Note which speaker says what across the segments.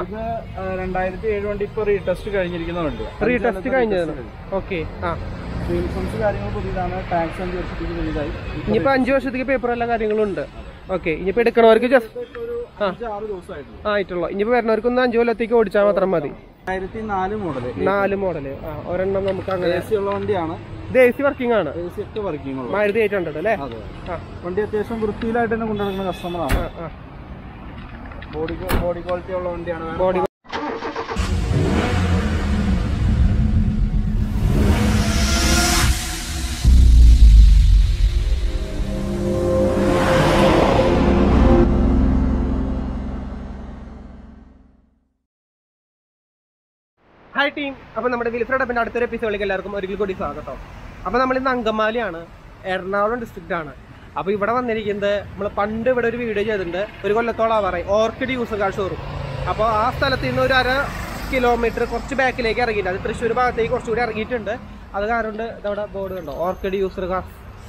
Speaker 1: ഇത് രണ്ടായിരത്തി ഏഴ് വണ്ടി ഇപ്പൊ റീടെസ്റ്റ് കഴിഞ്ഞിരിക്കുന്ന വണ്ടി
Speaker 2: റീടെസ്റ്റ് കഴിഞ്ഞതാണ് ഓക്കെ ആ
Speaker 1: ഇൻഷുറൻസ് കാര്യങ്ങൾ പുതിയതാണ് ടാക്സ് അഞ്ച് വർഷത്തേക്ക് പുതിയതായി
Speaker 2: ഇനിയിപ്പോ അഞ്ചു വർഷത്തേക്ക് പേപ്പർ എല്ലാ കാര്യങ്ങളും ഉണ്ട് ഓക്കെ ഇനിയിപ്പോ എടുക്കണവർക്ക് ജസ്റ്റ്
Speaker 1: ഇപ്പൊ ഒരു അഞ്ച് ആറ് ദിവസമായിട്ടുള്ളൂ
Speaker 2: ആയിട്ടുള്ളൂ ഇനിയിപ്പോ വരണവർക്ക് ഒന്ന് അഞ്ചു കൊല്ലത്തേക്ക് ഓടിച്ചാൽ മാത്രം മതി
Speaker 1: രണ്ടായിരത്തി നാല് മോഡല്
Speaker 2: നാല് മോഡല് ആ ഒരെണ്ണം നമുക്ക് അങ്ങനെ
Speaker 1: എ സി ഉള്ള വണ്ടിയാണ്
Speaker 2: ഇത് എ സി വർക്കിംഗ് ആണ്
Speaker 1: എ സി ഒക്കെ വർക്കിംഗ് ഉള്ളത്
Speaker 2: മാരുതി എയ്റ്റ് ഹൺഡ്രഡ് അല്ലേ
Speaker 1: അതെ
Speaker 2: ആ
Speaker 1: വണ്ടി അത്യാവശ്യം വൃത്തിയിലായിട്ട് തന്നെ കൊണ്ടുനടക്കുന്ന കസ്റ്റമറാണ്
Speaker 2: ആ, ആ
Speaker 1: ബോഡി ബോഡി ക്വാളിറ്റി ഉള്ള വണ്ടിയാണ് വേറെ
Speaker 2: ബോഡി ഹായ് ടീം അപ്പൊ നമ്മുടെ വിൽഫ്രഡ് അപ്പിന്റെ അടുത്തൊരു എപ്പിസോഡിലേക്ക് എല്ലാവർക്കും ഒരിക്കൽ കൂടി സ്വാഗതം അപ്പൊ നമ്മൾ ഇന്ന് അങ്കമാലിയാണ് എറണാകുളം ഡിസ്ട്രിക്റ്റ് ആണ് അപ്പൊ ഇവിടെ വന്നിരിക്കുന്നത് നമ്മൾ പണ്ട് ഇവിടെ ഒരു വീഡിയോ ചെയ്തിട്ടുണ്ട് ഒരു കൊല്ലത്തോളം ആവാറായി ഓർക്കിഡ് യൂസർ കാർ ഷോറൂം അപ്പോൾ ആ സ്ഥലത്ത് നിന്ന് ഒരു അര കിലോമീറ്റർ കുറച്ച് ബാക്കിലേക്ക് ഇറങ്ങിയിട്ടുണ്ട് അത് തൃശ്ശൂർ ഭാഗത്തേക്ക് കുറച്ചുകൂടി ഇറങ്ങിയിട്ടുണ്ട് അത് കാരണം കൊണ്ട് ഇതവിടെ ബോർഡ് കണ്ടോ orchid used car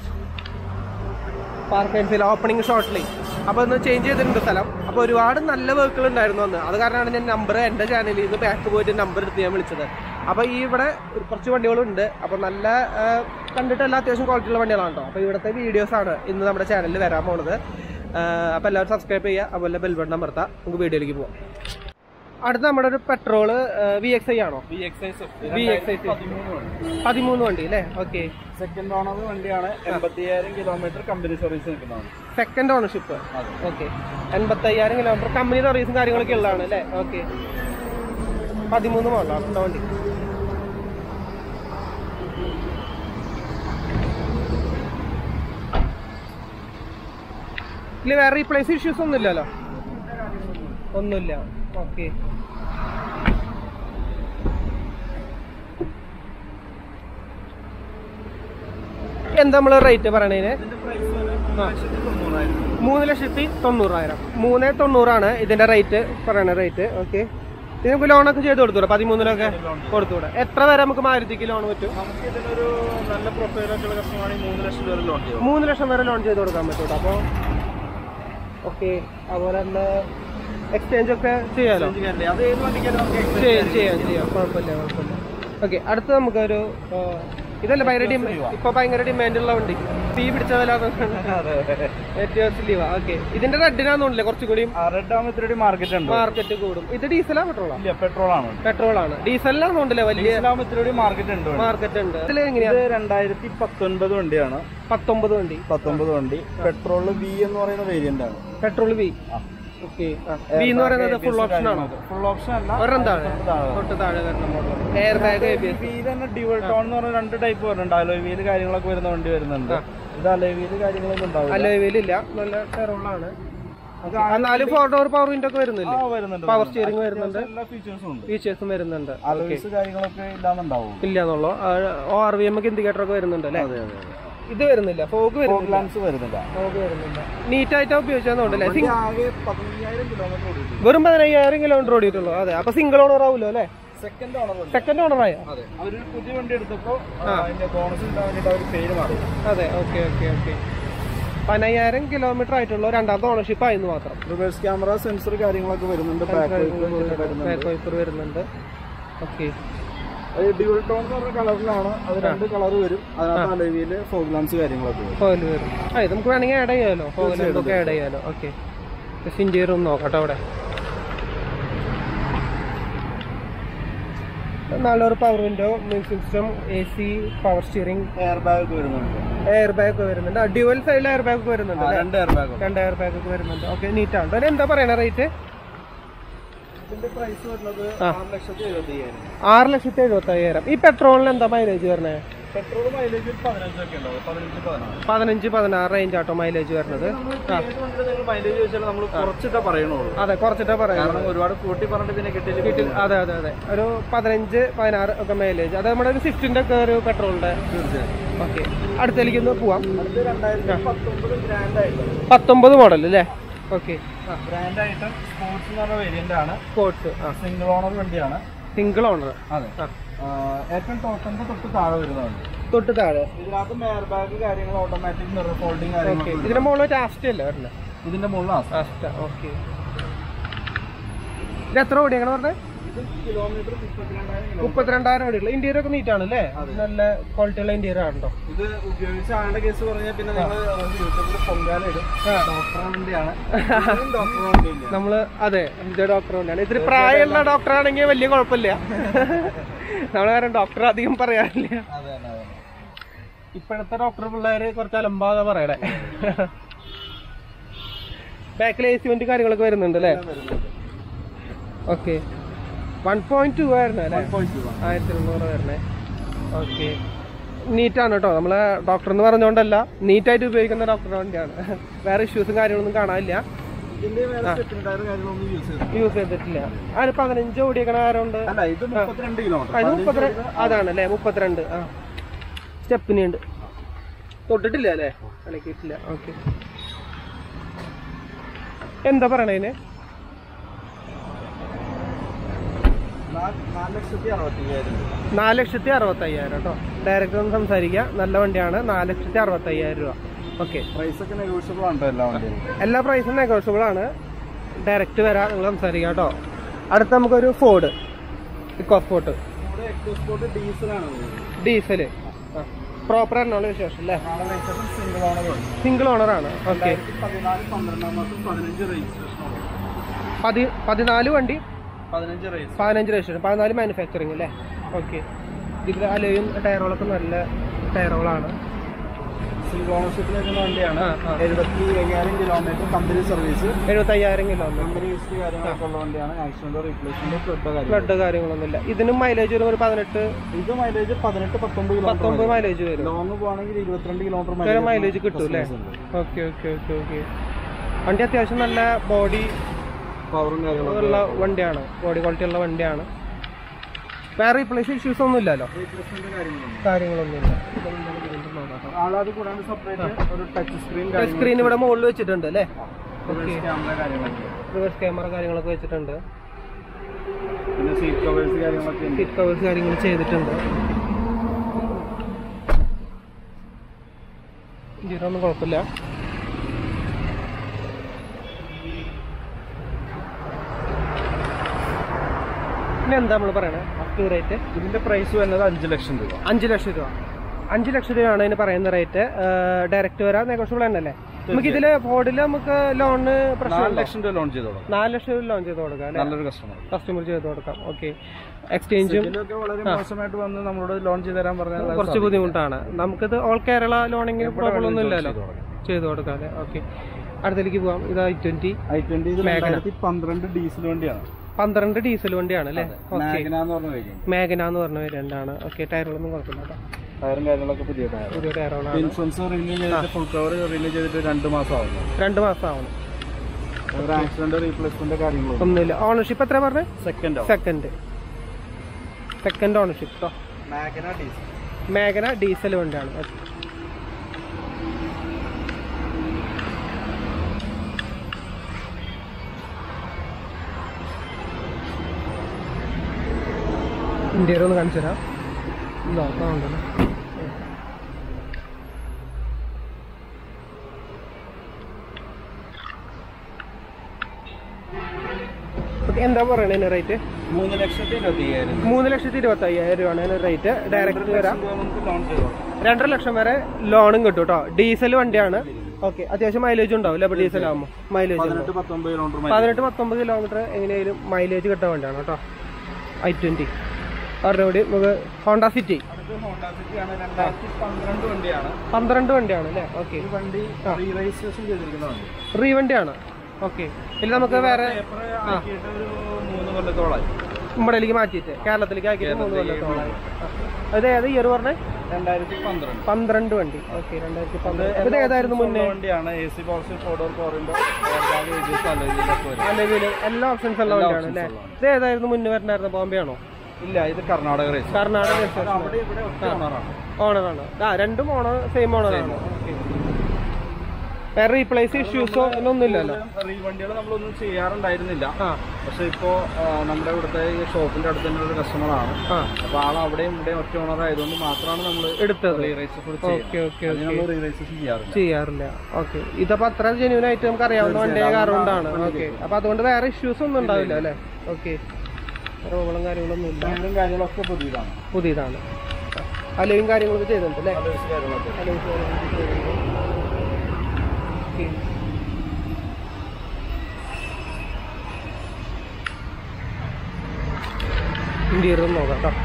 Speaker 2: park and feel opening shortly അപ്പോൾ ഒന്ന് ചേഞ്ച് ചെയ്തിട്ടുണ്ട് സ്ഥലം അപ്പോൾ ഒരുപാട് നല്ല വർക്കുകൾ ഉണ്ടായിരുന്നു അന്ന് അത് കാരണമാണ് ഞാൻ നമ്പർ എൻ്റെ ചാനലിൽ നിന്ന് ബാക്ക് പോയിട്ട് നമ്പർ എടുത്ത് ഞാൻ വിളിച്ചത് അപ്പോൾ ഈ ഇവിടെ ഒരു കുറച്ച് വണ്ടികളുണ്ട് അപ്പോൾ നല്ല ആ, കണ്ടിട്ട് എല്ലാ അത്യാവശ്യം ക്വാളിറ്റി ഉള്ള വണ്ടികളാണ് കേട്ടോ അപ്പോൾ ഇവിടുത്തെ വീഡിയോസാണ് ഇന്ന് നമ്മുടെ ചാനലിൽ വരാൻ പോണത് അപ്പോൾ എല്ലാവരും സബ്സ്ക്രൈബ് ചെയ്യുക അതുപോലെ ബെൽ ബട്ടൺ അമർത്താം നമുക്ക് വീഡിയോയിലേക്ക് പോവാം അടുത്ത നമ്മുടെ ഒരു പെട്രോള് വി എക്സ് ഐ ആണോ
Speaker 1: V X I
Speaker 2: V X I
Speaker 1: പതിമൂന്ന് വണ്ടി
Speaker 2: പതിമൂന്ന് വണ്ടി അല്ലേ ഓക്കെ
Speaker 1: സെക്കൻഡ് ഓണർ വണ്ടിയാണ് എൺപത്തിയായിരം കിലോമീറ്റർ കമ്പനി സർവീസ് നിൽക്കുന്നതാണ്
Speaker 2: സെക്കൻഡ് ഓണർഷിപ്പ്
Speaker 1: അതെ
Speaker 2: ഓക്കെ എൺപത്തയ്യായിരം കിലോമീറ്റർ കമ്പനി സർവീസും കാര്യങ്ങളൊക്കെ ഉള്ളതാണ് അല്ലേ ഓക്കെ പതിമൂന്ന് മോഡലാണ് വണ്ടി ഇല്ല വേറെ റീപ്ലേസ് ഇഷ്യൂസ് ഒന്നും ഇല്ലല്ലോ ഒന്നുമില്ല ഓക്കെ എന്താ നമ്മൾ റേറ്റ് പറയണതിന്
Speaker 1: ഇതിന്റെ പ്രൈസ് വരെ
Speaker 2: ആ.
Speaker 1: ലക്ഷത്തി തൊണ്ണൂറായിരം
Speaker 2: മൂന്ന് ലക്ഷത്തി തൊണ്ണൂറായിരം മൂന്ന് തൊണ്ണൂറാണ് ഇതിന്റെ റേറ്റ് പറയണ റേറ്റ് ഓക്കെ ഇത് നമുക്ക് ലോണൊക്കെ ചെയ്ത് കൊടുത്തൂടെ പതിമൂന്നിലൊക്കെ കൊടുത്തൂടെ എത്ര വരെ നമുക്ക് മാരുതിക്ക് ലോൺ പറ്റും
Speaker 1: നമുക്ക് ഇതിനൊരു നല്ല പ്രൊഫൈലൊക്കെ ഉള്ള കസ്റ്റമറാണെങ്കിൽ മൂന്ന് ലക്ഷം രൂപ ലോൺ ചെയ്യും
Speaker 2: മൂന്ന് ലക്ഷം വരെ ലോൺ ചെയ്ത് കൊടുക്കാൻ പറ്റൂട്ടോ അപ്പോൾ ഓക്കെ അതുപോലെ തന്നെ എക്സ്ചേഞ്ച് ഒക്കെ ചെയ്യാലോ
Speaker 1: അത് ഏത് വണ്ടിക്കാലും നമുക്ക് exchange
Speaker 2: ചെയ്യാം ചെയ്യാം ചെയ്യാം കുഴപ്പമില്ല കുഴപ്പമില്ല ഓക്കെ അടുത്ത് നമുക്കൊരു ആ, ഇതല്ലേ ഭയങ്കര ഡിമാൻഡ് ഇപ്പൊ ഭയങ്കര ഡിമാൻഡ് ഉള്ള വണ്ടി തീ പിടിച്ചതല്ലാതെ
Speaker 1: അതെ
Speaker 2: ഏറ്റവും ലീവാ ഓക്കെ ഇതിന്റെ റെഡിനാന്നോണ്ടില്ലേ കുറച്ചും കൂടി
Speaker 1: റെഡ് ആകുമ്പോൾ ഇത്തിരി മാർക്കറ്റ് ഉണ്ട്
Speaker 2: മാർക്കറ്റ് കൂടും ഇത് ഡീസലാ പെട്രോളാ
Speaker 1: ഇല്ല പെട്രോൾ ആണ്
Speaker 2: പെട്രോൾ ആണ് ഡീസലിലാന്നോണ്ടല്ലേ വലിയ
Speaker 1: ഡീസലാകുമ്പോൾ ഇത്തിരി മാർക്കറ്റ് ഉണ്ട്
Speaker 2: മാർക്കറ്റ് ഉണ്ട് ഇതിൽ എങ്ങനെയാ
Speaker 1: ഇത് രണ്ടായിരത്തി പത്തൊൻപത് വണ്ടിയാണ്
Speaker 2: പത്തൊമ്പത് വണ്ടി
Speaker 1: പത്തൊമ്പത് വണ്ടി പെട്രോൾ വി എന്ന് പറയുന്ന വേരിയന്റ് ആണ്
Speaker 2: പെട്രോൾ വി ഓക്കെ വി എന്ന് പറയുന്നത് ഫുൾ ഓപ്ഷൻ ആണ്
Speaker 1: ഫുൾ ഓപ്ഷൻ അല്ല
Speaker 2: ഒരെണ്ണം താഴെ
Speaker 1: തൊട്ട് താഴെ.
Speaker 2: തൊട്ട് താഴെ വരുന്ന model air bag A B S
Speaker 1: V തന്നെ ഡ്യുവൽ ടോൺ എന്ന് പറഞ്ഞ രണ്ട് ടൈപ്പ് വരുന്നുണ്ട് അലോയ് വീല് കാര്യങ്ങളൊക്കെ വരുന്ന വണ്ടി വരുന്നുണ്ട് ഇത് അലോയ് വീല് കാര്യങ്ങളൊന്നും ഉണ്ടാവില്ല
Speaker 2: അലോയിലില്ല നല്ല പെട്രോളാണ് എന്നാലും ഫോർ ഡോർ പവർ വിൻഡോ ഒക്കെ വരുന്നില്ലേ
Speaker 1: ആ, വരുന്നുണ്ട്
Speaker 2: പവർ സ്റ്റിയറിംഗ് വരുന്നുണ്ട്
Speaker 1: എല്ലാ ഫീച്ചേഴ്സും ഉണ്ട്
Speaker 2: ഫീച്ചേഴ്സും വരുന്നുണ്ട്
Speaker 1: അലോയ്സ് കാര്യങ്ങളൊക്കെ ഇല്ലാന്നുണ്ടാവും
Speaker 2: ഇല്ല എന്നുള്ളൂ ഒ ആർ വി എം ഒക്കെ ഇൻഡിക്കേറ്റർ ഒക്കെ വരുന്നുണ്ട് അല്ലേ
Speaker 1: അതെ അതെ അതെ
Speaker 2: ഇത് വരുന്നില്ല ഫോഗ് വരുന്നില്ല
Speaker 1: ഗ്ലാൻസ് വരുന്നില്ല
Speaker 2: ഫോഗ് വരുന്നില്ല നീറ്റ് ആയിട്ട് ഉപയോഗിച്ചാന്നുണ്ടല്ലേ
Speaker 1: വണ്ടി ആകെ പതിനയ്യായിരം കിലോമീറ്റർ ഓടിയിട്ടുണ്ട്
Speaker 2: വെറും പതിനയ്യായിരം കിലോമീറ്റർ ഓടിയിട്ടുള്ളൂ അതെ അപ്പൊ സിംഗിൾ ഓണർ ആവുമല്ലോ അല്ലേ
Speaker 1: സെക്കൻഡ് ഓണർ ഉണ്ട്
Speaker 2: സെക്കൻഡ് ഓണർ ആയ
Speaker 1: അതെ അവരൊരു പുതിയ വണ്ടി എടുത്തപ്പോ അതിന്റെ ബോണസ് കിട്ടാൻ വേണ്ടിട്ട് അവർ പേര് മാറി
Speaker 2: അതെ ഓക്കെ ഓക്കെ ഓക്കെ പതിനയ്യായിരം കിലോമീറ്റർ ആയിട്ടുള്ള രണ്ടാമത്തെ ഓണർഷിപ്പ് ആയിരുന്നു മാത്രം
Speaker 1: റിവേഴ്സ് ക്യാമറ സെൻസർ കാര്യങ്ങളൊക്കെ വരുന്നുണ്ട് ബാക്ക് വരുന്നുണ്ട്
Speaker 2: ബാക്ക് വൈപ്പർ വരുന്നുണ്ട് ഓക്കെ
Speaker 1: ഡ്യുവൽ ടോൺ എന്ന് പറഞ്ഞ കളറിലാണ് അത് രണ്ട് കളർ വരും അതിനകത്ത് അലവിയില് ഫോഗ് ലാൻസ് കാര്യങ്ങളൊക്കെ വരും
Speaker 2: ഫോയിൽ വരും ആ ഇത് നമുക്ക് വേണമെങ്കിൽ ആഡ് ചെയ്യാമല്ലോ ഫോയിലൊക്കെ ആഡ് ചെയ്യാമല്ലോ ഓക്കെ ഇന്റീരിയർ ഒന്ന് നോക്കട്ടെ അവിടെ നല്ലൊരു power window music system A C power steering
Speaker 1: air bag ഒക്കെ വരുന്നുണ്ട്
Speaker 2: എയർ ബാഗ് ഒക്കെ വരുന്നുണ്ട് ഡ്യുവൽ സൈഡിൽ എയർ ബാഗ് ഒക്കെ വരുന്നുണ്ട്
Speaker 1: ആ,
Speaker 2: അല്ലേ?
Speaker 1: രണ്ട് എയർ ബാഗ്
Speaker 2: രണ്ട് എയർ ബാഗ് ഒക്കെ വരുന്നുണ്ട് ഓക്കെ നീറ്റ് ആണ് അതിന് എന്താ പറയണ റേറ്റ്
Speaker 1: ഇതിന്റെ പ്രൈസ് വരുന്നത്
Speaker 2: ആ.
Speaker 1: ആറ് ലക്ഷത്തി എഴുപത്തി അയ്യായിരം
Speaker 2: ആറ് ലക്ഷത്തി എഴുപത്തി അയ്യായിരം ഈ പെട്രോളിന് എന്താ മൈലേജ് വരണേ
Speaker 1: പെട്രോൾ മൈലേജ് പതിനഞ്ചൊക്കെ ഉണ്ടാവും പതിനഞ്ച് പതിനാറ്
Speaker 2: പതിനഞ്ച് പതിനാറ് റേഞ്ച് ആട്ടോ മൈലേജ് വരുന്നത് ആ
Speaker 1: ഏത് വണ്ടിയിൽ നിങ്ങൾ മൈലേജ് ചോദിച്ചാൽ നമ്മൾ കുറച്ചിട്ടേ പറയണുള്ളൂ
Speaker 2: അതെ കുറച്ചിട്ടാ പറയാം
Speaker 1: കാരണം ഒരുപാട് കൂട്ടി പറഞ്ഞിട്ട് പിന്നെ കിട്ടിയില്ല
Speaker 2: വീട്ടിൽ അതെ അതെ അതെ ഒരു പതിനഞ്ച് പതിനാറ് ഒക്കെ മൈലേജ് അത് നമ്മുടെ ഒരു സ്വിഫ്റ്റിന്റെ ഒക്കെ ഒരു പെട്രോളിന്റെ
Speaker 1: തീർച്ചയായും
Speaker 2: ഓക്കെ അടുത്തേക്ക് ഒന്ന് പോവാം
Speaker 1: അടുത്ത് രണ്ടായിരത്തി പത്തൊമ്പത് ഗ്രാൻഡ് ആയിട്ട്
Speaker 2: പത്തൊമ്പത് മോഡൽ അല്ലേ ഓക്കെ ആ
Speaker 1: ബ്രാൻഡ് ആയിട്ട് സ്പോർട്സ് എന്ന് പറഞ്ഞ വേരിയന്റ് ആണ്
Speaker 2: സ്പോർട്സ് ആ
Speaker 1: സിംഗിൾ ഓണർ വണ്ടിയാണ്
Speaker 2: സിംഗിൾ ഓണർ
Speaker 1: അതെ
Speaker 2: ആ
Speaker 1: ഏറ്റവും ടോപ്പിന്റെ തൊട്ട് താഴെ വരുന്ന വണ്ടി
Speaker 2: തൊട്ട് താഴെ
Speaker 1: ഇതിനകത്ത് എയർ ബാഗ് കാര്യങ്ങൾ ഓട്ടോമാറ്റിക് മിറർ ഫോൾഡിങ്
Speaker 2: ഓക്കെ
Speaker 1: കാര്യങ്ങളൊക്കെ
Speaker 2: ഇതിന്റെ മുകളിൽ ഒരു ആസ്റ്റ് അല്ലേ വരണേ
Speaker 1: ഇതിന്റെ മുകളിലാണ്
Speaker 2: ആസ്റ്റ ഓക്കെ ഇത് എത്ര ഓടിയാണ് പറഞ്ഞത്
Speaker 1: ഇത് കിലോമീറ്റർ മുപ്പത്തിരണ്ടായിരം കിലോമീറ്റർ
Speaker 2: മുപ്പത്തിരണ്ടായിരം ഓടിയുള്ളൂ ഇന്റീരിയർ ഒക്കെ നീറ്റ് ആണല്ലേ നല്ല ക്വാളിറ്റി ഉള്ള ഇന്റീരിയർ ആണല്ലോ
Speaker 1: ഇത് ഉപയോഗിച്ച ആളുടെ കേസ് പറഞ്ഞാൽ പിന്നെ നിങ്ങൾ യൂട്യൂബിൽ പൊങ്കാല ഇടും ഡോക്ടർ വണ്ടിയാണ് ഇതും ഡോക്ടർ വണ്ടിയില്ല
Speaker 2: നമ്മള് അതെ ഇത് ഡോക്ടർ തന്നെയാണ് ഇത്തിരി പ്രായമുള്ള ഡോക്ടർ ആണെങ്കിൽ വലിയ കുഴപ്പമില്ല നമ്മള് കാരണം ഡോക്ടർ അധികം പറയാറില്ല
Speaker 1: അതെ അതെ അതെ
Speaker 2: ഇപ്പോഴത്തെ ഡോക്ടർ പിള്ളേര് കുറച്ച് അലമ്പാതെ പറയണേ ബാക്കിൽ എ സി വെന്റ് കാര്യങ്ങളൊക്കെ വരുന്നുണ്ട് അല്ലേ
Speaker 1: വരുന്നുണ്ട്
Speaker 2: ഓക്കെ വൺ പോയിന്റ് ടു ആയിരുന്നു അല്ലേ
Speaker 1: പോയിന്റ് ടു
Speaker 2: ആയിരത്തി ഇരുന്നൂറ് വരണേ ഓക്കെ നീറ്റാണ് കേട്ടോ നമ്മളെ ഡോക്ടർ എന്ന് പറഞ്ഞുകൊണ്ടല്ല നീറ്റായിട്ട് ഉപയോഗിക്കുന്ന ഡോക്ടർ വണ്ടിയാണ് വേറെ ഇഷ്യൂസും കാര്യങ്ങളൊന്നും കാണാനില്ല
Speaker 1: ഇതിന്റെ വേറെ സ്റ്റെപ്പിന് ടയർ കാര്യങ്ങളൊന്നും യൂസ് ചെയ്തു
Speaker 2: യൂസ് ചെയ്തിട്ടില്ല അതിന് പതിനഞ്ച് ഓടിയേക്കണ ആരുണ്ട്
Speaker 1: അല്ല ഇത് മുപ്പത്തിരണ്ട് കിലോമീറ്റർ
Speaker 2: അത് മുപ്പത്തിരണ്ട് അതാണ് അല്ലേ മുപ്പത്തിരണ്ട് ആ സ്റ്റെപ്പിനി ഉണ്ട് തൊട്ടിട്ടില്ല അല്ലേ ഇളക്കിയിട്ടില്ല ഓക്കെ എന്താ പറയണതിന്
Speaker 1: നാല് ലക്ഷത്തി അറുപത്തി അയ്യായിരം രൂപ
Speaker 2: നാല് ലക്ഷത്തി അറുപത്തയ്യായിരം കേട്ടോ ഡയറക്റ്റ് ഒന്ന് സംസാരിക്കുക നല്ല വണ്ടിയാണ് നാല് ലക്ഷത്തി അറുപത്തയ്യായിരം രൂപ ഓക്കെ
Speaker 1: പ്രൈസ് ഒക്കെ നെഗോഷ്യബിൾ ആണ് എല്ലാ വണ്ടിയും
Speaker 2: എല്ലാ പ്രൈസും നെഗോഷ്യബിൾ ആണ് ഡയറക്റ്റ് വരാം നിങ്ങൾ സംസാരിക്കാം കേട്ടോ അടുത്ത നമുക്കൊരു ഫോർഡ് ഇക്കോ സ്പോർട്ട്
Speaker 1: നമ്മുടെ എക്സ്പോർട്ട് ഡീസലാണ്
Speaker 2: ഡീസല് പ്രോപ്പർ എന്നുള്ള വിശേഷം അല്ലേ
Speaker 1: നാളെ രജിസ്ട്രേഷൻ സിംഗിൾ ഓണർ ഉണ്ട്
Speaker 2: സിംഗിൾ ഓണർ ആണ് ഓക്കെ
Speaker 1: പതിനാല് പന്ത്രണ്ടാം മാസം പതിനഞ്ച് രജിസ്ട്രേഷൻ
Speaker 2: പതി പതിനാല് വണ്ടി
Speaker 1: പതിനഞ്ച് രജിസ്ട്രേഷൻ
Speaker 2: പതിനഞ്ച് രജിസ്ട്രേഷൻ പതിനാല് മാനുഫാക്ചറിങ് അല്ലേ ഓക്കെ ഇതിൽ അലയും ടയറുകളൊക്കെ നല്ല ടയറുകളാണ്
Speaker 1: സിംഗിൾ ഓണർഷിപ്പിൽ നിൽക്കുന്ന വണ്ടിയാണ്
Speaker 2: ആ, ആ.
Speaker 1: എഴുപത്തി അയ്യായിരം കിലോമീറ്റർ കമ്പനി സർവീസ്
Speaker 2: എഴുപത്തയ്യായിരം കിലോമീറ്റർ
Speaker 1: കമ്പനി ഹിസ്റ്ററി കാര്യങ്ങളൊക്കെ ഉള്ള വണ്ടിയാണ് ആക്സിഡന്റ് റീപ്ലേസ്മെന്റ് ഫ്ലഡ് കാര്യം
Speaker 2: ഫ്ലഡ് കാര്യങ്ങളൊന്നുമില്ല ഇതിനും മൈലേജ് വരും ഒരു പതിനെട്ട്
Speaker 1: ഇത് മൈലേജ് പതിനെട്ട് പത്തൊമ്പത്
Speaker 2: പത്തൊമ്പത്
Speaker 1: കിലോമീറ്റർ
Speaker 2: മൈലേജ് വരും
Speaker 1: ലോങ് പോവാണെങ്കിൽ ഇരുപത്തിരണ്ട് കിലോമീറ്റർ
Speaker 2: വേറെ മൈലേജ് കിട്ടും അല്ലേ ഓക്കെ ഓക്കെ ഓക്കെ ഓക്കെ വണ്ടി അത്യാവശ്യം നല്ല ബോഡി
Speaker 1: പവറും കാര്യങ്ങളൊക്കെ
Speaker 2: ഉള്ള വണ്ടിയാണ് ബോഡി ക്വാളിറ്റി ഉള്ള വണ്ടിയാണ് വേറെ റീപ്ലേസ് ഇഷ്യൂസ് ഒന്നും ഇല്ലല്ലോ
Speaker 1: റീപ്ലേസ്മെന്റ് കാര്യങ്ങളൊന്നും
Speaker 2: കാര്യങ്ങളൊന്നുമില്ല
Speaker 1: ആളത് കൂടാണ്ട് സെപ്പറേറ്റ് ഒരു ടച്ച് സ്ക്രീൻ
Speaker 2: ടച്ച് സ്ക്രീൻ ഇവിടെ മുകളിൽ വെച്ചിട്ടുണ്ട് അല്ലേ
Speaker 1: ക്യാമറ കാര്യങ്ങളൊക്കെ
Speaker 2: റിവേഴ്സ് ക്യാമറ കാര്യങ്ങളൊക്കെ വെച്ചിട്ടുണ്ട്
Speaker 1: പിന്നെ സീറ്റ് കവേഴ്സ് കാര്യങ്ങളൊക്കെ ഉണ്ട്
Speaker 2: സീറ്റ് കവേഴ്സ് കാര്യങ്ങൾ ചെയ്തിട്ടുണ്ട് ഇതിനൊന്നും കുഴപ്പമില്ല പിന്നെ എന്താ നമ്മൾ പറയണേ അപ്പ് റേറ്റ്
Speaker 1: ഇതിന്റെ പ്രൈസ് വരുന്നത് അഞ്ച് ലക്ഷം രൂപ
Speaker 2: അഞ്ച് ലക്ഷം രൂപ അഞ്ച് ലക്ഷം രൂപയാണ് ഇതിന് പറയുന്ന റേറ്റ് ഡയറക്റ്റ് വരാം നെഗോഷ്യബിൾ തന്നെയല്ലേ നമുക്ക് ഇതില് ഫോർഡിൽ നമുക്ക് ലോണിന്
Speaker 1: നാല്
Speaker 2: പ്രശ്നം
Speaker 1: ലക്ഷം രൂപ ലോൺ ചെയ്ത് തുടങ്ങും
Speaker 2: നാല് ലക്ഷം രൂപ ലോൺ ചെയ്ത് കൊടുക്കാം അല്ലേ
Speaker 1: നല്ലൊരു കസ്റ്റമർ
Speaker 2: കസ്റ്റമർ ചെയ്ത് കൊടുക്കാം ഓക്കെ എക്സ്ചേഞ്ചും
Speaker 1: ഇതിലൊക്കെ വളരെ മോശമായിട്ട് വന്ന് നമ്മളോട് ലോൺ ചെയ്ത് തരാൻ പറഞ്ഞാൽ അത്
Speaker 2: കുറച്ച് ബുദ്ധിമുട്ടാണ് നമുക്കിത് ഓൾ കേരള ലോണിങ്ങിന് പ്രോബ്ലം ഒന്നും ഇല്ലല്ലോ
Speaker 1: ചെയ്ത് കൊടുക്കാം.
Speaker 2: ചെയ്ത് കൊടുക്കാം അല്ലേ ഓക്കെ അടുത്തേക്ക് പോവാം ഇത് ഐ ട്വന്റി
Speaker 1: ഐ ട്വന്റി ഇത് രണ്ടായിരത്തി പന്ത്രണ്ട് ഡീസൽ വണ്ടിയാണ്
Speaker 2: പന്ത്രണ്ട് ഡീസൽ വണ്ടിയാണ് അല്ലേ ഓക്കെ
Speaker 1: മാഗ്ന എന്ന് പറഞ്ഞ വേരിയന്റ്
Speaker 2: മേഘന എന്ന് പറഞ്ഞ രണ്ടാണ് ഓക്കെ ടയറുകളൊന്നും കുഴപ്പമില്ല കേട്ടോ
Speaker 1: ടയറും കാര്യങ്ങളൊക്കെ പുതിയ ടയർ
Speaker 2: പുതിയ ടയറുകളാണ്
Speaker 1: ഇൻഷുറൻസ് റിന്യൂ ചെയ്തിട്ട് ഫുൾ കവർ റിന്യൂ ചെയ്തിട്ട് രണ്ട് മാസം ആവുന്നു
Speaker 2: രണ്ട് മാസം ആവണം
Speaker 1: ഒരു ആക്സിഡന്റ് റീപ്ലേസ്മെന്റ് കാര്യങ്ങളും
Speaker 2: ഒന്നുമില്ല ഓണർഷിപ്പ് എത്ര പറഞ്ഞത്
Speaker 1: സെക്കൻഡ് ആവും
Speaker 2: സെക്കൻഡ് സെക്കൻഡ് ഓണർഷിപ്പ് കേട്ടോ
Speaker 1: മാഗ്ന ഡീസൽ
Speaker 2: മേഘന ഡീസൽ വണ്ടിയാണ് ഓക്കെ ഇന്ത്യയിൽ ഒന്ന് കാണിച്ചു തരാം നോക്കാറുണ്ടല്ലോ ഓക്കെ എന്താ പറയണേ റേറ്റ്
Speaker 1: മൂന്ന് ലക്ഷത്തി ഇരുപത്തി അയ്യായിരം
Speaker 2: മൂന്ന് ലക്ഷത്തി ഇരുപത്തി അയ്യായിരം രൂപയാണ് അതിന് റേറ്റ് ഡയറക്റ്റ് വരാം
Speaker 1: രൂപ നമുക്ക് ലോൺ ചെയ്ത് കൊടുക്കാം
Speaker 2: രണ്ടര ലക്ഷം വരെ ലോണും കിട്ടും കേട്ടോ ഡീസൽ വണ്ടിയാണ് ഓക്കെ അത്യാവശ്യം മൈലേജ് ഉണ്ടാവില്ല അപ്പൊ ഡീസൽ ആകുമ്പോൾ മൈലേജ്
Speaker 1: പതിനെട്ട് പത്തൊമ്പത് കിലോമീറ്റർ
Speaker 2: പതിനെട്ട് പത്തൊമ്പത് കിലോമീറ്റർ എങ്ങനെയായാലും മൈലേജ് കിട്ടാൻ വേണ്ടിയാണ് കേട്ടോ ഐ ട്വന്റി അവരുടെ കൂടി നമുക്ക് ഹോണ്ട സിറ്റി
Speaker 1: അടുത്ത ഹോണ്ട സിറ്റി ആണ് രണ്ടായിരത്തി പന്ത്രണ്ട് വണ്ടിയാണ്
Speaker 2: പന്ത്രണ്ട് വണ്ടിയാണ് അല്ലേ ഓക്കെ
Speaker 1: ഈ വണ്ടി റീ രജിസ്ട്രേഷൻ ചെയ്തിരിക്കുന്ന വണ്ടി
Speaker 2: റീ വണ്ടിയാണ് ഓക്കെ ഇതിൽ നമുക്ക് വേറെ
Speaker 1: പേപ്പർ ആക്കിയിട്ട് ഒരു മൂന്ന് കൊല്ലത്തോളായി
Speaker 2: ഇവിടേക്ക് മാറ്റിയിട്ട് കേരളത്തിലേക്ക് ആക്കിയിട്ട് മൂന്ന് കൊല്ലത്തോളമായി ആ. അത് ഏത് ഇയർ പറഞ്ഞേ
Speaker 1: രണ്ടായിരത്തി പന്ത്രണ്ട്
Speaker 2: പന്ത്രണ്ട് വണ്ടി ഓക്കെ രണ്ടായിരത്തി പന്ത്രണ്ട് ഇത് ഏതായിരുന്നു മുന്നേ
Speaker 1: വണ്ടിയാണ് A C box four door ഫോറിന്റെ അലവിലൊക്കെ വരും
Speaker 2: അല്ലെങ്കിൽ എല്ലാ ഓപ്ഷൻസ് ഉള്ള വണ്ടിയാണ് അല്ലേ ഇത് ഏതായിരുന്നു മുന്നേ വരണായിരുന്നു ബോംബെ ആണോ
Speaker 1: ഇല്ല ഇത് കർണാടക റേസ്
Speaker 2: കർണാടക രജിസ്ട്രേഷൻ
Speaker 1: അവിടെ ഇവിടെ ഒറ്റ ഓണറാണ്
Speaker 2: ഓണറാണ് ആ രണ്ടും ഓണർ സെയിം ഓണറാണ് വേറെ റീപ്ലേസ് ഇഷ്യൂസോ ഒന്നും ഇല്ലല്ലോ
Speaker 1: റീ വണ്ടികൾ നമ്മളൊന്നും ചെയ്യാറുണ്ടായിരുന്നില്ല
Speaker 2: ആ
Speaker 1: പക്ഷെ ഇപ്പോ ആ, നമ്മുടെ ഇവിടുത്തെ ഈ ഷോപ്പിന്റെ അടുത്ത് തന്നെ ഒരു കസ്റ്റമറാണ്
Speaker 2: ആ
Speaker 1: അപ്പൊ ആൾ അവിടെയും ഇവിടെയും ഒറ്റ ഓണർ ആയതുകൊണ്ട് മാത്രമാണ് നമ്മൾ
Speaker 2: എടുത്തത്
Speaker 1: re registration
Speaker 2: okay okay okay
Speaker 1: നമ്മൾ റീ രജിസ്ട്രേഷൻ ചെയ്യാറില്ല
Speaker 2: ചെയ്യാറില്ല ഓക്കെ ഇതപ്പോ അത്ര ജെന്യൂൻ ആയിട്ട് നമുക്ക് അറിയാവുന്ന വണ്ടിയെ കാറുകൊണ്ടാണ് ഓക്കെ അപ്പൊ അതുകൊണ്ട് വേറെ ഇഷ്യൂസ് ഒന്നും ഉണ്ടാവില്ല അല്ലേ ഓക്കെ റോളും കാര്യങ്ങളൊന്നും ഇല്ല
Speaker 1: ടയറും കാര്യങ്ങളൊക്കെ പുതിയതാണ്
Speaker 2: പുതിയതാണ് അലയും കാര്യങ്ങളൊക്കെ ചെയ്തിട്ടുണ്ട് അല്ലേ
Speaker 1: കളേഴ്സ് കാര്യങ്ങളൊക്കെ
Speaker 2: അലയും കാര്യങ്ങളൊക്കെ ചെയ്തിട്ടുണ്ട് ഓക്കെ ഇന്റീരിയർ നോക്കാം കേട്ടോ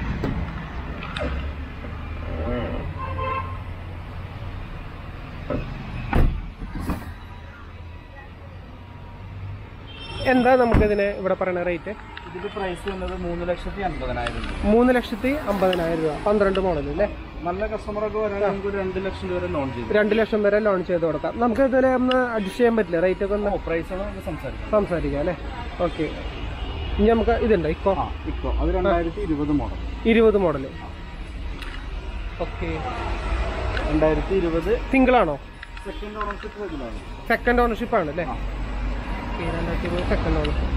Speaker 2: എന്താ നമുക്കിതിന് ഇവിടെ പറയുന്ന റേറ്റ്
Speaker 1: ഇതിന്റെ പ്രൈസ് വന്നത് മൂന്ന് ലക്ഷത്തി അൻപതിനായിരം രൂപ
Speaker 2: മൂന്ന് ലക്ഷത്തി അമ്പതിനായിരം രൂപ പന്ത്രണ്ട് മോഡൽ അല്ലേ
Speaker 1: നല്ല കസ്റ്റമറൊക്കെ വരാൻ നമുക്ക് ഒരു രണ്ട് ലക്ഷം രൂപ വരെ ലോൺ ചെയ്തു
Speaker 2: രണ്ട് ലക്ഷം വരെ ലോൺ ചെയ്ത് കൊടുക്കാം നമുക്ക് ഇതിൽ ഒന്ന് അഡ്ജസ്റ്റ് ചെയ്യാൻ പറ്റില്ല റേറ്റ് ഒക്കെ ഒന്ന്
Speaker 1: പ്രൈസ് ആണ് നമുക്ക് സംസാരിക്കാം
Speaker 2: സംസാരിക്കാം അല്ലേ ഓക്കെ ഇനി നമുക്ക് ഇതുണ്ട് ഇക്കോ
Speaker 1: ആ ഇക്കോ അത് രണ്ടായിരത്തി ഇരുപത് മോഡൽ
Speaker 2: ഇരുപത് മോഡൽ ഓക്കെ
Speaker 1: രണ്ടായിരത്തി ഇരുപത്
Speaker 2: സിംഗിൾ ആണോ
Speaker 1: സെക്കൻഡ് ഓണർഷിപ്പ് വരുന്നതാണ്
Speaker 2: സെക്കൻഡ് ഓണർഷിപ്പ് ആണ് അല്ലേ
Speaker 1: ആ.
Speaker 2: ഓക്കെ രണ്ടായിരത്തി ഇരുപത് സെക്കൻഡ് ഓണർഷിപ്പ്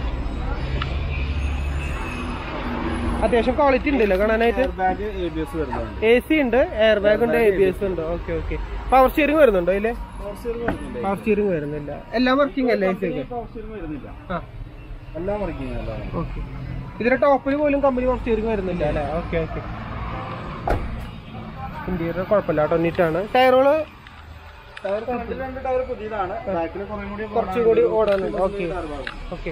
Speaker 2: അത്യാവശ്യം ക്വാളിറ്റി ഉണ്ടല്ലോ കാണാനായിട്ട്
Speaker 1: air bag A B S വരുന്നുണ്ട്
Speaker 2: എ സി ഉണ്ട് എയർ ബാഗ് ഉണ്ട് എ ബി എസ് ഉണ്ട് ഓക്കെ ഓക്കെ പവർ സ്റ്റിയറിംഗ് വരുന്നുണ്ടോ അതില്
Speaker 1: പവർ സ്റ്റിയറിംഗ് വരുന്നുണ്ട്
Speaker 2: പവർ സ്റ്റിയറിംഗ് വരുന്നില്ല എല്ലാം വർക്കിംഗ് അല്ലേ എ സി ഒക്കെ
Speaker 1: പവർ സ്റ്റിയറിംഗ് വരുന്നില്ല
Speaker 2: ആ
Speaker 1: എല്ലാം വർക്കിംഗ് അല്ല
Speaker 2: ഓക്കെ ഇതിന്റെ ടോപ്പിൽ പോലും കമ്പനി പവർ സ്റ്റിയറിംഗ് വരുന്നില്ല അല്ലേ ഓക്കെ ഓക്കെ ഇന്റീരിയർ കുഴപ്പമില്ല കേട്ടോ നീറ്റാണ് ടയറുകള്
Speaker 1: ടയർ ഫ്രണ്ടിൽ രണ്ട് ടയർ പുതിയതാണ് ബാക്കിൽ കുറേ കൂടി
Speaker 2: കുറച്ചുകൂടി ഓടാനുണ്ട് ഓക്കെ ഓക്കെ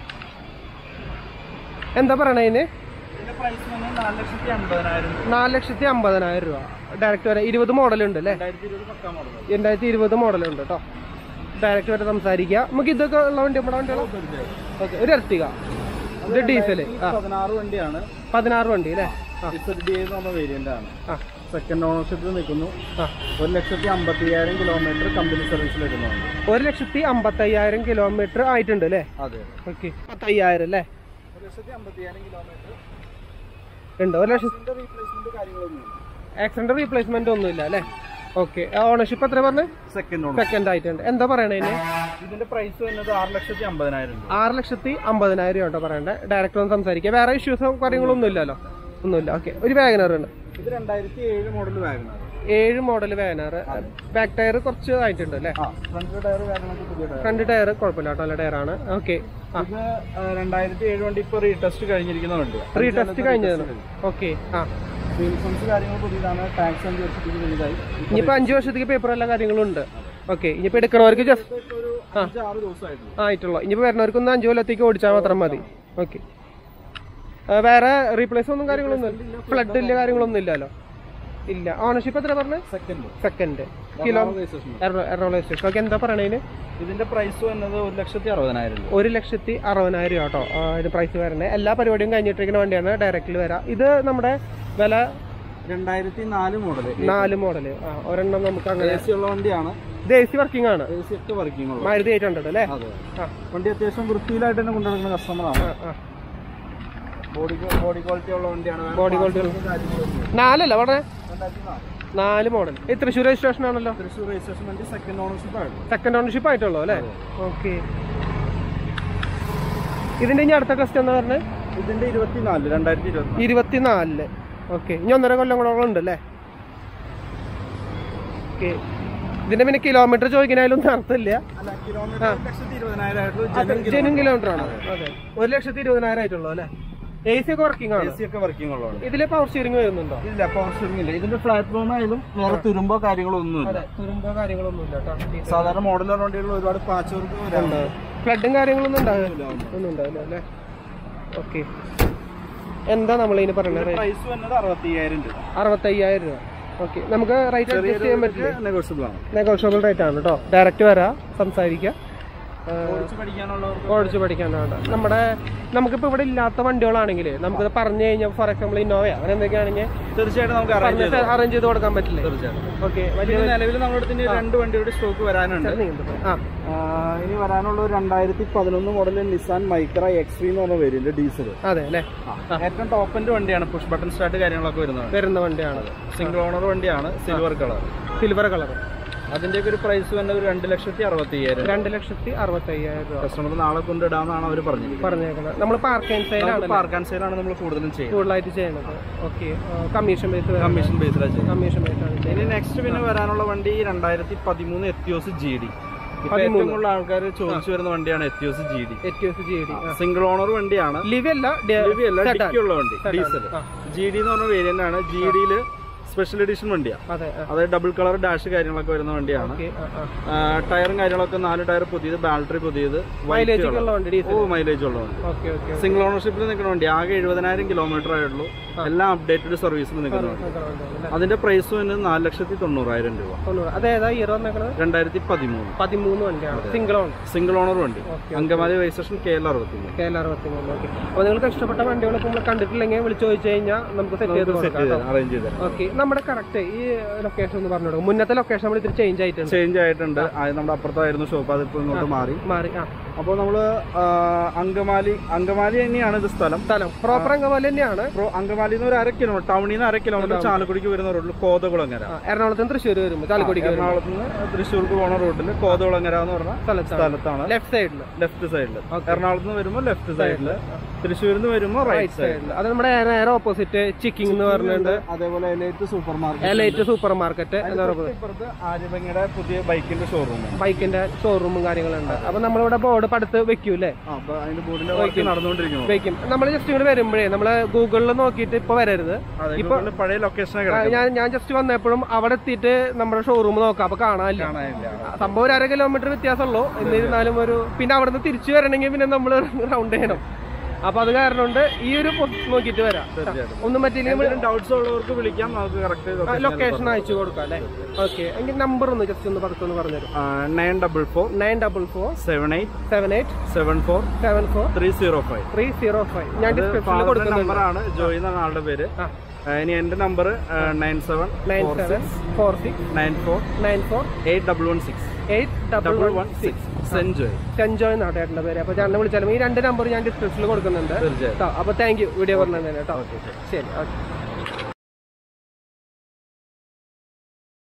Speaker 2: എന്താ പറയണ ഇതിന്
Speaker 1: ഇതിന്റെ പ്രൈസ് വന്നത് നാല് ലക്ഷത്തി അമ്പതിനായിരം രൂപ
Speaker 2: നാല് ലക്ഷത്തി അമ്പതിനായിരം രൂപ ഡയറക്റ്റ് വരെ ഇരുപത് മോഡൽ ഉണ്ട് അല്ലേ
Speaker 1: രണ്ടായിരത്തി ഇരുപത് പത്താം മോഡൽ
Speaker 2: രണ്ടായിരത്തി ഇരുപത് മോഡൽ ഉണ്ട് കേട്ടോ ഡയറക്റ്റ് വരെ സംസാരിക്കുക നമുക്ക് ഇതൊക്കെ ഉള്ള വണ്ടി നമ്മുടെ വണ്ടികളോ ഓക്കെ ഒരു എർത്തിക ഇത് ഡീസൽ ആ
Speaker 1: പതിനാറ് വണ്ടിയാണ്
Speaker 2: പതിനാറ് വണ്ടി അല്ലേ ആ
Speaker 1: ഇസഡ് ഡി എന്ന് പറഞ്ഞ വേരിയന്റ് ആണ്
Speaker 2: ആ
Speaker 1: സെക്കൻഡ് ഓണർഷിപ്പിൽ നിൽക്കുന്നു
Speaker 2: ആ
Speaker 1: ഒരു ലക്ഷത്തി അമ്പത്തി അയ്യായിരം കിലോമീറ്റർ കമ്പനി സർവീസിൽ വരുന്നുണ്ട്
Speaker 2: ഒരു ലക്ഷത്തി അമ്പത്തയ്യായിരം കിലോമീറ്റർ ആയിട്ടുണ്ട് അല്ലേ
Speaker 1: അതെ
Speaker 2: ഓക്കെ പത്തയ്യായിരം അല്ലേ
Speaker 1: ഒരു ലക്ഷത്തി അമ്പത്തി അയ്യായിരം കിലോമീറ്റർ
Speaker 2: ഉണ്ട് ഒരു ലക്ഷത്തി
Speaker 1: റീപ്ലേസ്മെന്റ് കാര്യങ്ങളൊന്നും
Speaker 2: ആക്സിഡന്റ് റീപ്ലേസ്മെന്റ് ഒന്നുമില്ല അല്ലേ ഓക്കെ ഓണർഷിപ്പ് എത്ര പറഞ്ഞു
Speaker 1: സെക്കൻഡ് ഓണർ
Speaker 2: സെക്കൻഡ് ആയിട്ടുണ്ട് എന്താ പറയണേ ഇതിന്
Speaker 1: ഇതിന്റെ പ്രൈസ് വരുന്നത് ആറ് ലക്ഷത്തി അമ്പതിനായിരം രൂപ
Speaker 2: ആറ് ലക്ഷത്തി അമ്പതിനായിരം കേട്ടോ പറയണ്ടേ ഡയറക്റ്റ് ഒന്ന് സംസാരിക്കുക വേറെ ഇഷ്യൂസോ കാര്യങ്ങളൊന്നും ഇല്ലല്ലോ ഒന്നുമില്ല ഓക്കെ ഒരു വാഗനർ ഉണ്ട്
Speaker 1: ഇത് രണ്ടായിരത്തി ഏഴ് മോഡൽ വാഗണർ
Speaker 2: ഏഴ് മോഡൽ വാഗനർ ബാക്ക് ടയർ കുറച്ച് ആയിട്ടുണ്ട് അല്ലേ
Speaker 1: ആ ഫ്രണ്ട് ടയർ കാര്യങ്ങളൊക്കെ പുതിയ ടയർ
Speaker 2: ഫ്രണ്ട് ടയർ കുഴപ്പമില്ല കേട്ടോ നല്ല ടയറാണ് ഓക്കെ ആ
Speaker 1: ഇത് രണ്ടായിരത്തി ഏഴ് വണ്ടി ഇപ്പൊ റീടെസ്റ്റ് കഴിഞ്ഞിരിക്കുന്ന വണ്ടി
Speaker 2: റീ ടെസ്റ്റ് കഴിഞ്ഞതാണ് ഓക്കെ ആ
Speaker 1: ഇൻഷുറൻസ് കാര്യങ്ങൾ പുതിയതാണ് ടാക്സ് അഞ്ച് വർഷത്തേക്ക് പുതിയതായി
Speaker 2: ഇനിയിപ്പോൾ അഞ്ച് വർഷത്തേക്ക് പേപ്പർ എല്ലാ കാര്യങ്ങളും ഉണ്ട് ഓക്കെ ഇനിയിപ്പോൾ എടുക്കണവർക്ക് ജസ്റ്റ്
Speaker 1: ഇപ്പൊ ഒരു അഞ്ച് ആറ് ദിവസമായിട്ടുള്ളൂ
Speaker 2: ആയിട്ടുള്ളൂ ഇനിയിപ്പോൾ വരുന്നവർക്കൊന്ന് അഞ്ച് കൊല്ലത്തേക്ക് ഓടിച്ചാൽ മാത്രം മതി ഓക്കെ വേറെ റീപ്ലേസ് ഒന്നും കാര്യങ്ങളൊന്നും ഇല്ല ഫ്ലഡ് ഇല്ല കാര്യങ്ങളൊന്നും ഇല്ലല്ലോ ഇല്ല ഓണർഷിപ്പ് എത്ര പറഞ്ഞത്
Speaker 1: second
Speaker 2: second kilo Ernakulam station okay എന്താ പറയണതിന്
Speaker 1: ഇതിന്റെ പ്രൈസ് വന്നത് ഒരു ലക്ഷത്തി അറുപതിനായിരം രൂപ
Speaker 2: ഒരു ലക്ഷത്തി അറുപതിനായിരം രൂപ കേട്ടോ ആ, ഇത് പ്രൈസ് വരുന്നത് എല്ലാ പരിപാടിയും കഴിഞ്ഞിട്ടിരിക്കുന്ന വണ്ടിയാണ് ഡയറക്റ്റിൽ വരാം ഇത് നമ്മുടെ വില
Speaker 1: രണ്ടായിരത്തി നാല് മോഡല്
Speaker 2: നാല് മോഡല് ആ ഒരെണ്ണം നമുക്ക് അങ്ങനെ
Speaker 1: എ സി ഉള്ള വണ്ടിയാണ്
Speaker 2: ഇത് എ സി വർക്കിംഗ് ആണ്
Speaker 1: എ സി ഒക്കെ വർക്കിംഗ് ഉള്ളത്
Speaker 2: മാരുതി എയ്റ്റ് ഹൺഡ്രഡ് അല്ലേ
Speaker 1: അതെ
Speaker 2: ആ
Speaker 1: വണ്ടി അത്യാവശ്യം വൃത്തിയിലായിട്ട് തന്നെ കൊണ്ടുനടക്കുന്ന കസ്റ്റമറാണ്
Speaker 2: ആ, ആ
Speaker 1: ബോഡി ബോഡി ക്വാളിറ്റി ഉള്ള വണ്ടിയാണ് വേറെ
Speaker 2: ബോഡി ക്വാളിറ്റി
Speaker 1: parts കാര്യങ്ങളൊന്നും ഇല്ല.
Speaker 2: നാലല്ല വളരെ
Speaker 1: രണ്ടായിരത്തി നാല്
Speaker 2: നാല് മോഡൽ ഈ തൃശ്ശൂർ രജിസ്ട്രേഷൻ ആണല്ലോ
Speaker 1: തൃശ്ശൂർ രജിസ്ട്രേഷൻ വണ്ടി സെക്കൻഡ് ഓണർഷിപ്പ് ആണ്
Speaker 2: സെക്കൻഡ് ഓണർഷിപ്പ് ആയിട്ടുള്ളൂ അല്ലേ ഓക്കെ ഇതിന്റെ ഇനി അടുത്ത ടെസ്റ്റ് എന്ന് പറഞ്ഞത്
Speaker 1: ഇതിന്റെ ഇരുപത്തിനാല് രണ്ടായിരത്തി ഇരുപത്തി
Speaker 2: ഇരുപത്തിനാലില് ഓക്കെ ഇനി ഒന്നര കൊല്ലം കൂടെ ഉണ്ട് അല്ലേ ഓക്കെ ഇതിന്റെ പിന്നെ കിലോമീറ്റർ ചോദിക്കാനായാലും അർത്ഥമില്ല
Speaker 1: അല്ല കിലോമീറ്റർ ഒരു ലക്ഷത്തി ഇരുപതിനായിരം ആയിട്ടുള്ളൂ
Speaker 2: ജെനും കിലോമീറ്റർ ആണ് അതെ ഒരു ലക്ഷത്തി ഇരുപതിനായിരം ആയിട്ടുള്ളൂ അല്ലേ എ സി ഒക്കെ വർക്കിംഗ്
Speaker 1: എ
Speaker 2: ആണ്
Speaker 1: സി ഒക്കെ വർക്കിംഗ് ഉള്ളതാണ്
Speaker 2: ഇതില് പവർ സ്റ്റിയറിംഗ് വരുന്നുണ്ടോ
Speaker 1: ഇല്ല പവർ സ്റ്റിയറിംഗ് ഇല്ല ഇതിന്റെ പ്ലാറ്റ്ഫോം ആയാലും വേറെ തുരുമ്പോ കാര്യങ്ങളോ ഒന്നുമില്ല
Speaker 2: അതെ തുരുമ്പോ കാര്യങ്ങളൊന്നും ഇല്ല കേട്ടോ
Speaker 1: സാധാരണ മോഡലർ വണ്ടികളിൽ ഒരുപാട് പാച്ച് വർക്ക് വരാറുണ്ട്
Speaker 2: ഫ്ലഡും കാര്യങ്ങളൊന്നും ഉണ്ടാവില്ല ഒന്നും ഉണ്ടാവില്ല അല്ലേ ഓക്കെ എന്താ നമ്മളിതിന് പറയുന്നത്
Speaker 1: പ്രൈസ് വന്നത് അറുപത്തി അയ്യായിരം രൂപ
Speaker 2: അറുപത്തയ്യായിരം രൂപ ഓക്കെ നമുക്ക് റേറ്റ് അഡ്ജസ്റ്റ് ചെയ്യാൻ പറ്റില്ല
Speaker 1: നെഗോഷ്യബിൾ ആണ്
Speaker 2: നെഗോഷ്യബിൾ റേറ്റ് ആണ് കേട്ടോ ഡയറക്റ്റ് വരാം സംസാരിക്കാം ആ,
Speaker 1: ഓടിച്ച് പഠിക്കാനുള്ളവർക്ക്
Speaker 2: ഓടിച്ച് പഠിക്കാനാണ് നമ്മുടെ നമുക്കിപ്പോൾ ഇവിടെ ഇല്ലാത്ത വണ്ടികളാണെങ്കിൽ നമുക്കിത് പറഞ്ഞു കഴിഞ്ഞാൽ ഫോർ എക്സാമ്പിൾ ഇന്നോവയോ അങ്ങനെ എന്തൊക്കെയാണെങ്കിൽ
Speaker 1: തീർച്ചയായിട്ടും നമുക്ക് അറേഞ്ച്
Speaker 2: പറഞ്ഞിട്ട് അറേഞ്ച് ചെയ്ത് കൊടുക്കാൻ പറ്റില്ലേ
Speaker 1: തീർച്ചയായിട്ടും
Speaker 2: ഓക്കെ വലിയ
Speaker 1: പിന്നെ നിലവിൽ നമ്മുടെ അടുത്ത് ഇനി രണ്ട് വണ്ടിയുടെ സ്റ്റോക്ക് വരാനുണ്ട്
Speaker 2: ആ
Speaker 1: ആ, ഇനി വരാനുള്ള ഒരു രണ്ടായിരത്തി പതിനൊന്ന് മോഡൽ നിസാൻ മൈക്ര എക്സ് എന്ന് പറഞ്ഞ വേരിയന്റ് ഡീസൽ
Speaker 2: അതെ അല്ലേ
Speaker 1: ഏറ്റവും ടോപ്പ് എൻഡ് വണ്ടിയാണ് പുഷ് ബട്ടൺ സ്റ്റാർട്ട് കാര്യങ്ങളൊക്കെ വരുന്നത്
Speaker 2: വരുന്ന വണ്ടിയാണ്
Speaker 1: സിംഗിൾ ഓണർ വണ്ടിയാണ് സിൽവർ കളർ
Speaker 2: സിൽവർ കളർ
Speaker 1: അതിന്റെയൊക്കെ ഒരു പ്രൈസ് വരുന്നത് ഒരു രണ്ട് ലക്ഷത്തി അറുപത്തി അയ്യായിരം
Speaker 2: രണ്ട് ലക്ഷത്തി അറുപത്തി അയ്യായിരം രൂപ
Speaker 1: കസ്റ്റമർ നാളെ കൊണ്ടിടാന്നാണ് അവർ പറഞ്ഞത്
Speaker 2: പറഞ്ഞേക്കുന്നത് നമ്മൾ പാർക്ക് ആൻഡ് സെയിലാണ്
Speaker 1: പാർക്ക് ആൻഡ് സെയിലാണ് നമ്മൾ കൂടുതലും ചെയ്യുന്നത്
Speaker 2: കൂടുതലായിട്ട് ചെയ്യണത് ഓക്കെ കമ്മീഷൻ ബേസ്
Speaker 1: കമ്മീഷൻ ബേസിലാണ് ചെയ്യുന്നത്
Speaker 2: കമ്മീഷൻ ബേസ് ആണ്
Speaker 1: ഇനി നെക്സ്റ്റ് പിന്നെ വരാനുള്ള വണ്ടി രണ്ടായിരത്തി പതിമൂന്ന് എത്തിയോസ് ജി ഡി ഇപ്പൊ ഏറ്റവും കൂടുതൽ ആൾക്കാർ ചോദിച്ചു വരുന്ന വണ്ടിയാണ് Etios G D
Speaker 2: Etios G D
Speaker 1: single owner വണ്ടിയാണ്
Speaker 2: ലിവി അല്ല
Speaker 1: ലിവി അല്ല
Speaker 2: Sedan.
Speaker 1: ഡിക്കി ഉള്ള വണ്ടി ഡീസൽ
Speaker 2: ആ.
Speaker 1: ജി ഡി എന്ന് പറഞ്ഞ വേരിയന്റ് ആണ് ജി ഡിയില് സ്പെഷ്യൽ എഡിഷൻ വണ്ടിയാണ്
Speaker 2: അതെ ആ,
Speaker 1: അതായത് ഡബിൾ കളർ ഡാഷ് കാര്യങ്ങളൊക്കെ വരുന്ന വണ്ടിയാണ്
Speaker 2: ഓക്കേ, ആ, ആ.
Speaker 1: ആ, ടയറും കാര്യങ്ങളൊക്കെ നാല് ടയർ പുതിയത് ബാറ്ററി പുതിയത്
Speaker 2: മൈലേജ് ഒക്കെ ഉള്ള വണ്ടി
Speaker 1: ഓ
Speaker 2: ഡീസൽ
Speaker 1: മൈലേജ് ഉള്ള വണ്ടി
Speaker 2: ഓക്കെ ഓക്കെ
Speaker 1: സിംഗിൾ ഓണർഷിപ്പിൽ നിൽക്കുന്ന വണ്ടി ആകെ എഴുപതിനായിരം കിലോമീറ്റർ ആയുള്ളൂ എല്ലാം അപ്ഡേറ്റഡ് സർവീസിൽ നിൽക്കുന്ന വണ്ടി അതിന്റെ പ്രൈസ് വരുന്നത് നാല് ലക്ഷത്തി തൊണ്ണൂറായിരം രൂപ
Speaker 2: അതേതാ ഇയർ വന്നേക്കണത്
Speaker 1: രണ്ടായിരത്തി പതിമൂന്ന്
Speaker 2: പതിമൂന്ന് വണ്ടിയാണ് സിംഗിൾ ഓൺ
Speaker 1: സിംഗിൾ ഓണർ വണ്ടി
Speaker 2: okay
Speaker 1: Angamaly registration K L അറുപത്തിമൂന്ന്
Speaker 2: കെ എൽ അറുപത്തി മൂന്ന് ഓക്കെ അപ്പോൾ നിങ്ങൾക്ക് ഇഷ്ടപ്പെട്ട വണ്ടികൾ ഇപ്പോൾ നമ്മൾ കണ്ടിട്ടില്ലെങ്കിൽ വിളിച്ച് ചോദിച്ചു കഴിഞ്ഞാൽ നമുക്ക് സെറ്റ് ചെയ്ത്
Speaker 1: സെറ്റ്
Speaker 2: കൊടുക്കാം
Speaker 1: ചെയ്ത്
Speaker 2: കേട്ടോ
Speaker 1: അറേഞ്ച് ചെയ്ത്
Speaker 2: ഓക്കെ നമ്മുടെ കറക്റ്റ് ഈ ലൊക്കേഷൻ ഒന്ന് പറഞ്ഞു കൊടുക്കും മുന്നത്തെ ലൊക്കേഷൻ നമ്മൾ ഇത്തിരി ചേഞ്ച് ആയിട്ടുണ്ട്
Speaker 1: ചേഞ്ച് ആയിട്ടുണ്ട് ആദ്യം നമ്മുടെ അപ്പുറത്തായിരുന്നു ഷോപ്പ് അതിപ്പോ ഇങ്ങോട്ട് മാറി
Speaker 2: മാറി ആ
Speaker 1: അപ്പോൾ നമ്മള് ആ, അങ്കമാലി അങ്കമാലി തന്നെയാണ് ഇത് സ്ഥലം
Speaker 2: സ്ഥലം പ്രോപ്പർ അങ്കമാലി തന്നെയാണ്
Speaker 1: പ്രോ അങ്കമാലി നിന്ന് ഒരു അര കിലോമീറ്റർ ടൗണിൽ നിന്ന് അര കിലോമീറ്റർ ചാലക്കുടിക്ക് വരുന്ന റോഡിൽ കോതകുളങ്ങര
Speaker 2: ആ, എറണാകുളത്ത് നിന്ന് തൃശ്ശൂർ വരുമ്പോൾ ചാലക്കുടിക്ക് വരുമ്പോൾ
Speaker 1: എറണാകുളത്ത് നിന്ന് തൃശ്ശൂർക്ക് പോണ റോഡിൽ കോതകുളങ്ങര എന്ന് പറഞ്ഞ
Speaker 2: സ്ഥലത്താണ്
Speaker 1: സ്ഥലത്താണ്
Speaker 2: ലെഫ്റ്റ് സൈഡിൽ
Speaker 1: ലെഫ്റ്റ് സൈഡിൽ
Speaker 2: Okay.
Speaker 1: എറണാകുളത്ത് നിന്ന് വരുമ്പോൾ ലെഫ്റ്റ് സൈഡിൽ തൃശ്ശൂരിൽ നിന്ന് വരുമ്പോൾ റൈറ്റ്
Speaker 2: റൈറ്റ്
Speaker 1: സൈഡ്
Speaker 2: സൈഡിൽ അത് നമ്മുടെ നേരെ ഓപ്പോസിറ്റ് ചിക്കിംഗ് എന്ന് പറഞ്ഞിട്ടുണ്ട്
Speaker 1: അതേപോലെ Elite supermarket
Speaker 2: Elite supermarket എന്ന് പറയുന്നത്
Speaker 1: ഇപ്പുറത്ത് ആര്യഭംഗിയുടെ പുതിയ ബൈക്കിന്റെ ഷോറൂം
Speaker 2: ബൈക്കിന്റെ ഷോറൂമും കാര്യങ്ങളുണ്ട് അപ്പൊ നമ്മളിവിടെ ബോർഡ് പടുത്ത് വെക്കൂലേ
Speaker 1: അപ്പൊ അതിന്റെ ബോർഡിന്റെ വർക്ക് നടന്നുകൊണ്ടിരിക്കുന്നു
Speaker 2: വെക്കും നമ്മൾ ജസ്റ്റ് ഇങ്ങോട്ട് വരുമ്പോഴേ നമ്മള് ഗൂഗിളിൽ നോക്കിയിട്ട് ഇപ്പൊ വരരുത്
Speaker 1: അതെ ഗൂഗിളിൽ പഴയ ലൊക്കേഷനെ
Speaker 2: ആ,
Speaker 1: കിടക്കും
Speaker 2: ഞാൻ ഞാൻ ജസ്റ്റ് വന്നപ്പോഴും അവിടെ എത്തിയിട്ട് നമ്മുടെ ഷോറൂം നോക്കാം അപ്പൊ കാണാനില്ല
Speaker 1: കാണാനില്ല
Speaker 2: സംഭവം ഒരു അര കിലോമീറ്റർ വ്യത്യാസമുള്ളൂ എന്നിരുന്നാലും ഒരു പിന്നെ അവിടെ നിന്ന് തിരിച്ചു വരണമെങ്കിൽ പിന്നെ നമ്മൾ റൗണ്ട് ചെയ്യണം അപ്പൊ അത് കാരണം കൊണ്ട് ഈ ഒരു പൊ- നോക്കിയിട്ട് വരാം
Speaker 1: തീർച്ചയായിട്ടും
Speaker 2: ഒന്നും പറ്റിയില്ലെങ്കിൽ
Speaker 1: എന്തെങ്കിലും ഡൗട്ട്സ് ഉള്ളവർക്ക് വിളിക്കാം നമുക്ക് കറക്റ്റ്
Speaker 2: ലൊക്കേഷൻ അയച്ചു കൊടുക്കാം അല്ലേ ഓക്കെ എങ്കിൽ നമ്പർ ഒന്ന് ജസ്റ്റ് ഒന്ന് പതുക്കെ ഒന്ന് പറഞ്ഞുതരും
Speaker 1: nine double four
Speaker 2: nine double four
Speaker 1: seven eight
Speaker 2: seven eight
Speaker 1: seven four
Speaker 2: seven four
Speaker 1: three zero five
Speaker 2: three zero five ഞാൻ ഡിസ്ക്രിപ്ഷനിൽ കൊടുക്കുന്നുണ്ട്
Speaker 1: നമ്പറാണ് ജോയി എന്നാണ് ആളുടെ പേര്
Speaker 2: ആ
Speaker 1: ആ, ഇനി എന്റെ number nine seven
Speaker 2: nine seven four six
Speaker 1: nine four
Speaker 2: nine four
Speaker 1: eight double one six
Speaker 2: eight double
Speaker 1: double
Speaker 2: one
Speaker 1: one six Senjoy
Speaker 2: Senjoy എന്നാണ് ചേട്ടൻ്റെ പേര് അപ്പോൾ ചേട്ടനെ വിളിച്ചാലും ഈ രണ്ട് നമ്പർ ഞാൻ ഡിസ്ക്രിപ്ഷനിൽ കൊടുക്കുന്നുണ്ട്
Speaker 1: തീർച്ചയായും
Speaker 2: കേട്ടോ അപ്പോൾ താങ്ക് യു വീഡിയോ പറഞ്ഞതിന് കേട്ടോ ശരി ഓക്കെ